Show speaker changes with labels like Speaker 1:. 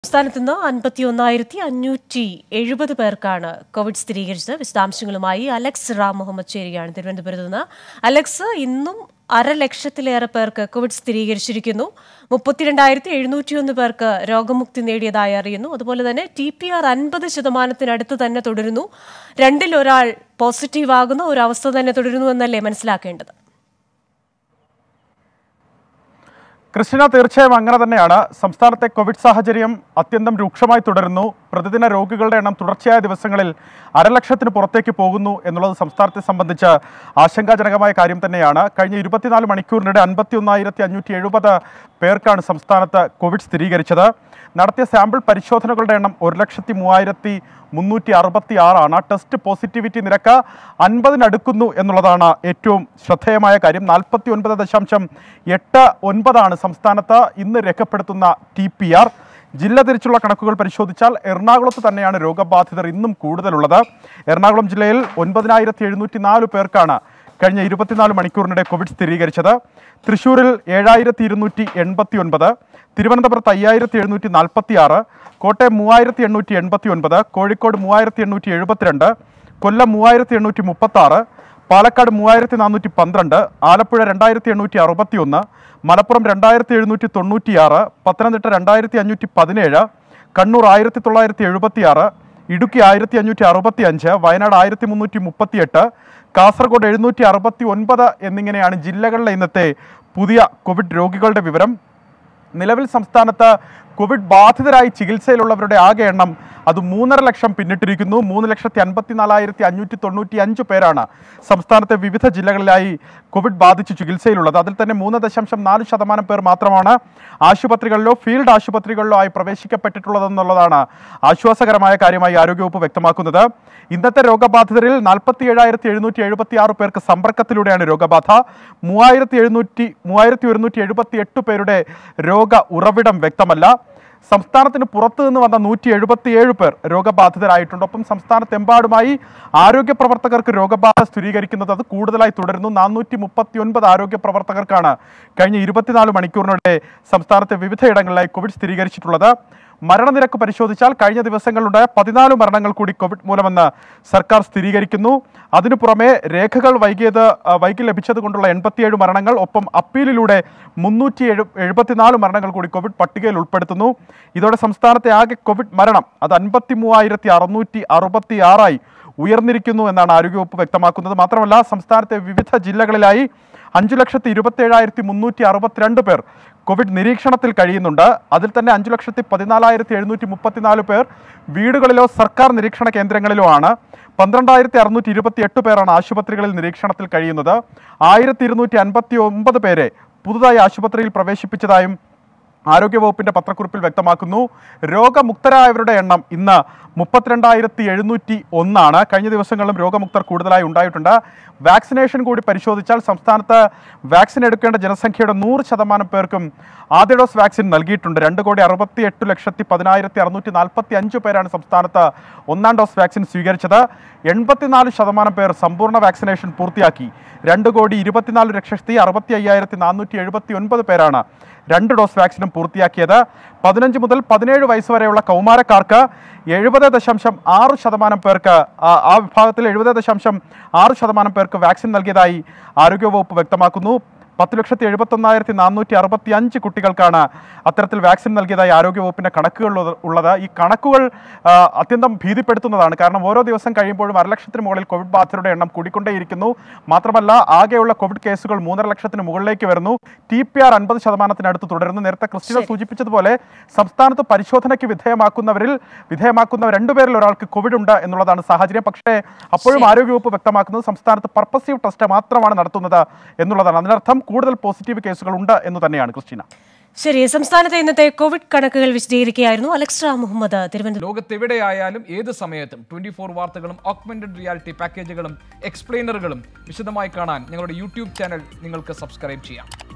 Speaker 1: സംസ്ഥാനത്ത് നിന്ന് അൻപത്തി ഒന്നായിരത്തി അഞ്ഞൂറ്റി എഴുപത് പേർക്കാണ് കോവിഡ് സ്ഥിരീകരിച്ചത് വിശദാംശങ്ങളുമായി അലക്സ് റാം മുഹമ്മദ് ചേരുകയാണ് തിരുവനന്തപുരത്ത് നിന്ന് അലക്സ് ഇന്നും അരലക്ഷത്തിലേറെ പേർക്ക് കോവിഡ് സ്ഥിരീകരിച്ചിരിക്കുന്നു മുപ്പത്തിരണ്ടായിരത്തി എഴുന്നൂറ്റിയൊന്ന് പേർക്ക് രോഗമുക്തി നേടിയതായി അറിയുന്നു അതുപോലെ തന്നെ ടി പി ആർ അൻപത് ശതമാനത്തിനടുത്ത് തന്നെ തുടരുന്നു രണ്ടിൽ ഒരാൾ പോസിറ്റീവ് ആകുന്ന ഒരു അവസ്ഥ തന്നെ തുടരുന്നു എന്നല്ലേ മനസ്സിലാക്കേണ്ടത്
Speaker 2: കൃഷ്ണ തീർച്ചയായും അങ്ങനെ തന്നെയാണ് സംസ്ഥാനത്തെ കോവിഡ് സാഹചര്യം അത്യന്തം രൂക്ഷമായി തുടരുന്നു പ്രതിദിന രോഗികളുടെ എണ്ണം തുടർച്ചയായ ദിവസങ്ങളിൽ അരലക്ഷത്തിന് പുറത്തേക്ക് പോകുന്നു എന്നുള്ളത് സംസ്ഥാനത്തെ സംബന്ധിച്ച് ആശങ്കാജനകമായ കാര്യം തന്നെയാണ് കഴിഞ്ഞ ഇരുപത്തിനാല് മണിക്കൂറിനിടെ അൻപത്തി ഒന്നായിരത്തി അഞ്ഞൂറ്റി എഴുപത് പേർക്കാണ് സംസ്ഥാനത്ത് കോവിഡ് സ്ഥിരീകരിച്ചത് നടത്തിയ സാമ്പിൾ പരിശോധനകളുടെ എണ്ണം ഒരു ലക്ഷത്തി മൂവായിരത്തി മുന്നൂറ്റി അറുപത്തി ആറാണ് ടെസ്റ്റ് പോസിറ്റിവിറ്റി നിരക്ക് അൻപതിനടുക്കുന്നു എന്നുള്ളതാണ് ഏറ്റവും ശ്രദ്ധേയമായ കാര്യം നാൽപ്പത്തി ഒൻപത് ദശാംശം എട്ട് ഒൻപതാണ് സംസ്ഥാനത്ത് ഇന്ന് രേഖപ്പെടുത്തുന്ന ടി പി ആർ ജില്ല തിരിച്ചുള്ള കണക്കുകൾ പരിശോധിച്ചാൽ എറണാകുളത്ത് തന്നെയാണ് രോഗബാധിതർ ഇന്നും കൂടുതലുള്ളത് എറണാകുളം ജില്ലയിൽ ഒൻപതിനായിരത്തി എഴുന്നൂറ്റി നാല് പേർക്കാണ് കഴിഞ്ഞ ഇരുപത്തിനാല് മണിക്കൂറിനിടെ കോവിഡ് സ്ഥിരീകരിച്ചത് തൃശ്ശൂരിൽ ഏഴായിരത്തി ഇരുന്നൂറ്റി എൺപത്തി ഒൻപത് തിരുവനന്തപുരത്ത് അയ്യായിരത്തി എഴുന്നൂറ്റി നാൽപ്പത്തി ആറ് കോട്ടയം മൂവായിരത്തി എണ്ണൂറ്റി എൺപത്തി ഒൻപത് കോഴിക്കോട് മൂവായിരത്തി എണ്ണൂറ്റി എഴുപത്തിരണ്ട് കൊല്ലം മൂവായിരത്തി എണ്ണൂറ്റി മുപ്പത്തി ആറ് പാലക്കാട് മൂവായിരത്തി നാനൂറ്റി പന്ത്രണ്ട് ആലപ്പുഴ രണ്ടായിരത്തി എണ്ണൂറ്റി അറുപത്തി ഒന്ന് മലപ്പുറം രണ്ടായിരത്തി എഴുന്നൂറ്റി തൊണ്ണൂറ്റിയാറ് പത്തനംതിട്ട രണ്ടായിരത്തി അഞ്ഞൂറ്റി പതിനേഴ് കണ്ണൂർ ആയിരത്തി തൊള്ളായിരത്തി എഴുപത്തി ആറ് ഇടുക്കി ആയിരത്തി അഞ്ഞൂറ്റി അറുപത്തി അഞ്ച് വയനാട് ആയിരത്തി മുന്നൂറ്റി മുപ്പത്തിയെട്ട് കാസർഗോഡ് എഴുന്നൂറ്റി അറുപത്തി ഒൻപത് എന്നിങ്ങനെയാണ് ജില്ലകളിലെ ഇന്നത്തെ പുതിയ കോവിഡ് രോഗികളുടെ വിവരം നിലവിൽ സംസ്ഥാനത്ത് കോവിഡ് ബാധിതരായി ചികിത്സയിലുള്ളവരുടെ ആകെ എണ്ണം അത് മൂന്നര ലക്ഷം പിന്നിട്ടിരിക്കുന്നു മൂന്ന് ലക്ഷത്തി അൻപത്തിനാലായിരത്തി അഞ്ഞൂറ്റി തൊണ്ണൂറ്റി അഞ്ച് പേരാണ് സംസ്ഥാനത്തെ വിവിധ ജില്ലകളിലായി കോവിഡ് ബാധിച്ച് ചികിത്സയിലുള്ളത് അതിൽ തന്നെ മൂന്ന് ദശാംശം നാല് ശതമാനം പേർ മാത്രമാണ് ആശുപത്രികളിലോ ഫീൽഡ് ആശുപത്രികളിലോ ആയി പ്രവേശിക്കപ്പെട്ടിട്ടുള്ളതെന്നുള്ളതാണ് ആശ്വാസകരമായ കാര്യമായി ആരോഗ്യവകുപ്പ് വ്യക്തമാക്കുന്നത് ഇന്നത്തെ രോഗബാധിതരിൽ നാൽപ്പത്തി ഏഴായിരത്തി എഴുന്നൂറ്റി എഴുപത്തി ആറ് പേർക്ക് സമ്പർക്കത്തിലൂടെയാണ് രോഗബാധ മൂവായിരത്തി എഴുന്നൂറ്റി മൂവായിരത്തി ഒരുന്നൂറ്റി എഴുപത്തി എട്ട് പേരുടെ രോഗ ഉറവിടം വ്യക്തമല്ല സംസ്ഥാനത്തിന് പുറത്തു നിന്ന് വന്ന നൂറ്റി എഴുപത്തിയേഴ് പേർ രോഗബാധിതരായിട്ടുണ്ട് ഒപ്പം സംസ്ഥാനത്തെമ്പാടുമായി ആരോഗ്യ പ്രവർത്തകർക്ക് രോഗബാധ സ്ഥിരീകരിക്കുന്നത് അത് കൂടുതലായി തുടരുന്നു നാനൂറ്റി മുപ്പത്തി ഒൻപത് ആരോഗ്യ പ്രവർത്തകർക്കാണ് കഴിഞ്ഞ ഇരുപത്തിനാല് മണിക്കൂറിനിടെ സംസ്ഥാനത്തെ വിവിധയിടങ്ങളിലായി കോവിഡ് സ്ഥിരീകരിച്ചിട്ടുള്ളത് മരണനിരക്ക് പരിശോധിച്ചാൽ കഴിഞ്ഞ ദിവസങ്ങളിലുണ്ടായ പതിനാല് മരണങ്ങൾ കൂടി കോവിഡ് മൂലമെന്ന് സർക്കാർ സ്ഥിരീകരിക്കുന്നു അതിനു പുറമെ രേഖകൾ വൈകിയത് ആ, വൈകി ലഭിച്ചത് കൊണ്ടുള്ള എൺപത്തിയേഴ് മരണങ്ങൾ ഒപ്പം അപ്പീലിലൂടെ മുന്നൂറ്റി എഴു എഴുപത്തിനാല് മരണങ്ങൾ കൂടി കോവിഡ് പട്ടികയിൽ ഉൾപ്പെടുത്തുന്നു ഇതോടെ സംസ്ഥാനത്തെ ആകെ കോവിഡ് മരണം അത് അൻപത്തി മൂവായിരത്തി അറുന്നൂറ്റി അറുപത്തി ആറായി ഉയർന്നിരിക്കുന്നു എന്നാണ് ആരോഗ്യവകുപ്പ് വ്യക്തമാക്കുന്നത് മാത്രമല്ല സംസ്ഥാനത്തെ വിവിധ ജില്ലകളിലായി അഞ്ചു ലക്ഷത്തി ഇരുപത്തേഴായിരത്തി മുന്നൂറ്റി അറുപത്തിരണ്ട് പേർ കോവിഡ് നിരീക്ഷണത്തിൽ കഴിയുന്നുണ്ട് അതിൽ തന്നെ അഞ്ചു ലക്ഷത്തി പതിനാലായിരത്തി എഴുന്നൂറ്റി മുപ്പത്തിനാല് പേർ വീടുകളിലോ സർക്കാർ നിരീക്ഷണ കേന്ദ്രങ്ങളിലോ ആണ് പന്ത്രണ്ടായിരത്തി അറുന്നൂറ്റി ഇരുപത്തി എട്ട് പേരാണ് ആശുപത്രികളിൽ നിരീക്ഷണത്തിൽ കഴിയുന്നത് ആയിരത്തി ഇരുന്നൂറ്റി അൻപത്തി ഒമ്പത് പേരെ പുതുതായി ആശുപത്രിയിൽ പ്രവേശിപ്പിച്ചതായും ആരോഗ്യവകുപ്പിന്റെ പത്രക്കുറിപ്പിൽ വ്യക്തമാക്കുന്നു രോഗമുക്തരായവരുടെ എണ്ണം ഇന്ന് മുപ്പത്തിരണ്ടായിരത്തി എഴുന്നൂറ്റി ഒന്നാണ് കഴിഞ്ഞ ദിവസങ്ങളിലും രോഗമുക്തർ കൂടുതലായി ഉണ്ടായിട്ടുണ്ട് വാക്സിനേഷൻ കൂടി പരിശോധിച്ചാൽ സംസ്ഥാനത്ത് വാക്സിൻ എടുക്കേണ്ട ജനസംഖ്യയുടെ നൂറ് ശതമാനം പേർക്കും ആദ്യ ഡോസ് വാക്സിൻ നൽകിയിട്ടുണ്ട് രണ്ട് കോടി അറുപത്തി എട്ട് ലക്ഷത്തി പതിനായിരത്തി അറുന്നൂറ്റി നാൽപ്പത്തി അഞ്ച് പേരാണ് സംസ്ഥാനത്ത് ഒന്നാം ഡോസ് വാക്സിൻ സ്വീകരിച്ചത് എൺപത്തിനാല് ശതമാനം പേർ സമ്പൂർണ്ണ വാക്സിനേഷൻ പൂർത്തിയാക്കി രണ്ട് കോടി ഇരുപത്തിനാല് ലക്ഷത്തി അറുപത്തി അയ്യായിരത്തി നാനൂറ്റി എഴുപത്തി ഒൻപത് പേരാണ് രണ്ട് ഡോസ് വാക്സിനും പൂർത്തിയാക്കിയത് പതിനഞ്ച് മുതൽ പതിനേഴ് വയസ്സ് വരെയുള്ള കൗമാരക്കാർക്ക് എഴുപത് ദശാംശം ആറ് ശതമാനം പേർക്ക് ആ ആ വിഭാഗത്തിൽ എഴുപത് ദശാംശം ആറ് ശതമാനം പേർക്ക് വാക്സിൻ നൽകിയതായി ആരോഗ്യവകുപ്പ് വ്യക്തമാക്കുന്നു പത്ത് ലക്ഷത്തി എഴുപത്തൊന്നായിരത്തി നാനൂറ്റി അറുപത്തി അഞ്ച് കുട്ടികൾക്കാണ് അത്തരത്തിൽ വാക്സിൻ നൽകിയതായി ആരോഗ്യവകുപ്പിന്റെ കണക്കുകൾ ഉള്ളത്- ഉള്ളത് ഈ കണക്കുകൾ ആ, അത്യന്തം ഭീതിപ്പെടുത്തുന്നതാണ് കാരണം ഓരോ ദിവസം കഴിയുമ്പോഴും അരലക്ഷത്തിന് മുകളിൽ കോവിഡ് ബാധിതരുടെ എണ്ണം കൂടിക്കൊണ്ടേയിരിക്കുന്നു മാത്രമല്ല ആകെയുള്ള കോവിഡ് കേസുകൾ മൂന്നര ലക്ഷത്തിന് മുകളിലേക്ക് വരുന്നു ടി പി ആർ അൻപത് ശതമാനത്തിനടുത്ത് തുടരുന്നു നേരത്തെ ക്രിസ്റ്റിന സൂചിപ്പിച്ചതുപോലെ സംസ്ഥാനത്ത് പരിശോധനയ്ക്ക് വിധേയമാക്കുന്നവരിൽ വിധേയമാക്കുന്ന രണ്ടുപേരിൽ ഒരാൾക്ക് കോവിഡ് ഉണ്ട് എന്നുള്ളതാണ് സാഹചര്യം പക്ഷേ അപ്പോഴും ആരോഗ്യവകുപ്പ് വ്യക്തമാക്കുന്നത് സംസ്ഥാനത്ത് പർപ്പസീവ് ടെസ്റ്റ് മാത്രമാണ് നടത്തുന്നത് എന്നുള്ളതാണ് അതിനർത്ഥം കൂടുതൽ പോസിറ്റീവ് കേസുകൾ ഉണ്ട് എന്ന് തന്നെയാണ് ക്രിസ്റ്റീന
Speaker 1: ശരി സംസ്ഥാനത്തെ ഇന്നത്തെ കോവിഡ് കണക്കുകൾ വിശദീകരിക്കുകയായിരുന്നു അലക്സ് റാം മുഹമ്മദ് തിരുവനന്തപുരം
Speaker 3: ലോകത്തെവിടെയായാലും ഏത് സമയത്തും ട്വന്റി ഫോർ വാർത്തകളും ഓഗ്മെന്റഡ് റിയാലിറ്റി പാക്കേജുകളും എക്സ്പ്ലെയിനറുകളും വിശദമായി കാണാൻ ഞങ്ങളുടെ യൂട്യൂബ് ചാനൽ നിങ്ങൾക്ക് സബ്സ്ക്രൈബ് ചെയ്യാം